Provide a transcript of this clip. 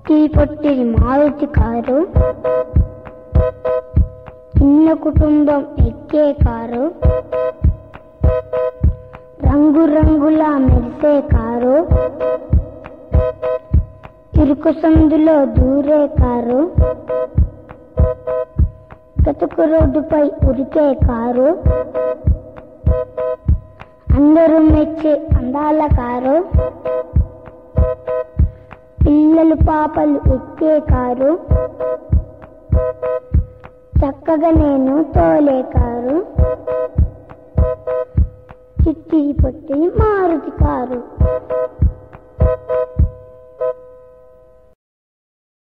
చిట్టి పొట్టి మారుతి కారు చిన్న కుటుంబం ఎక్కే కారు రంగు రంగుల మెరిసే కారు ఇరుకు సందులో దూరే కారు గతుకు రోడ్డుపై ఉరికే కారు అందరూ మెచ్చే అందాల కారు పిల్లలు పాపలు ఎక్కే కారు చక్కగా నేను తోలే కారు చిట్టి పొట్టి మారుతి కారు